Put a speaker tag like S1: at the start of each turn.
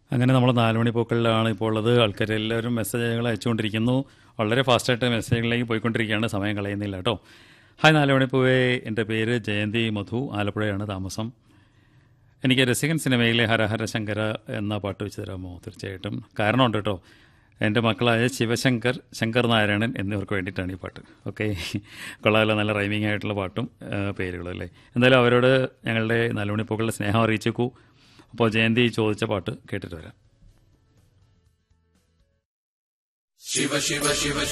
S1: അങ്ങനെ നമ്മൾ നാലുമണി പൂക്കളിലാണ് ഇപ്പോൾ ഉള്ളത് ആൾക്കാർ എല്ലാവരും മെസ്സേജുകൾ അയച്ചുകൊണ്ടിരിക്കുന്നു വളരെ ഫാസ്റ്റായിട്ട് മെസ്സേജുകളിലേക്ക് പോയിക്കൊണ്ടിരിക്കുകയാണ് സമയം കളയുന്നില്ല കേട്ടോ ഹായ് നാലുമണി പൂവേ എൻ്റെ പേര് ജയന്തി മധു ആലപ്പുഴയാണ് താമസം എനിക്ക് രസികൻ സിനിമയിലെ ഹരഹര ശങ്കര എന്ന പാട്ട് വെച്ച് തരാമോ തീർച്ചയായിട്ടും കാരണമുണ്ട് കേട്ടോ എൻ്റെ മക്കളായ ശിവശങ്കർ ശങ്കർ നാരായണൻ എന്നിവർക്ക് വേണ്ടിയിട്ടാണ് ഈ പാട്ട് ഓക്കെ കൊള്ളാമല്ലോ നല്ല റൈമിംഗ് ആയിട്ടുള്ള പാട്ടും ആ, പേരുകളും അല്ലേ എന്തായാലും അവരോട് ഞങ്ങളുടെ നാലുമണിപ്പൂക്കളുടെ സ്നേഹം അറിയിച്ചേക്കൂ അപ്പോൾ ജയന്തി ചോദിച്ച പാട്ട് കേട്ടിട്ട് വരാം
S2: ശിവ ശിവ ശിവ